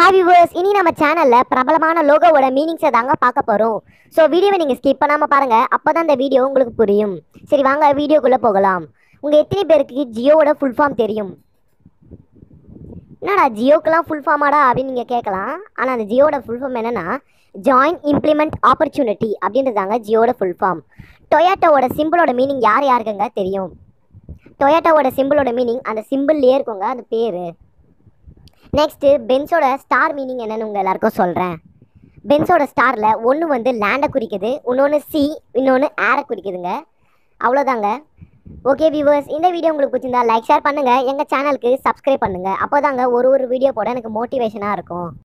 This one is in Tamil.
ஹாய் வியூவர்ஸ் இனி நம்ம சேனல்ல பிரபலமான லோகோவோட மீனிங்ஸை தாங்க பார்க்க போறோம் ஸோ வீடியோவை நீங்க ஸ்கிப் பண்ணாம பாருங்க அப்பதான் இந்த வீடியோ உங்களுக்கு புரியும் சரி வாங்க வீடியோக்குள்ள போகலாம் உங்க எத்தனை பேருக்கு ஜியோவோட ஃபுல் ஃபார்ம் தெரியும் என்னடா ஜியோக்கெல்லாம் ஃபுல் ஃபார்மாடா அப்படின்னு நீங்கள் கேட்கலாம் ஆனால் அந்த ஜியோட ஃபுல் ஃபார்ம் என்னன்னா ஜாயின் இம்ப்ளிமெண்ட் ஆப்பர்ச்சுனிட்டி அப்படின்றதாங்க ஜியோட ஃபுல் ஃபார்ம் டொயாட்டோவோட சிம்பிளோட மீனிங் யார் யாருக்குங்க தெரியும் டொயாட்டோவோட சிம்பிளோட மீனிங் அந்த சிம்பிள்லேயே இருக்குங்க அந்த பேர் நெக்ஸ்ட்டு பென்ஸோட ஸ்டார் மீனிங் என்னன்னு உங்கள் எல்லாருக்கும் சொல்கிறேன் பென்ஸோட ஸ்டாரில் ஒன்று வந்து லேண்டை குறிக்குது இன்னொன்று சி இன்னொன்று ஏரை குறிக்குதுங்க அவ்வளோதாங்க ஓகே வியூவர்ஸ் இந்த வீடியோ உங்களுக்கு பிடிச்சிருந்தா லைக் ஷேர் பண்ணுங்கள் எங்கள் சேனலுக்கு சப்ஸ்கிரைப் பண்ணுங்கள் அப்போ தாங்க ஒரு ஒரு வீடியோ போட எனக்கு மோட்டிவேஷனாக இருக்கும்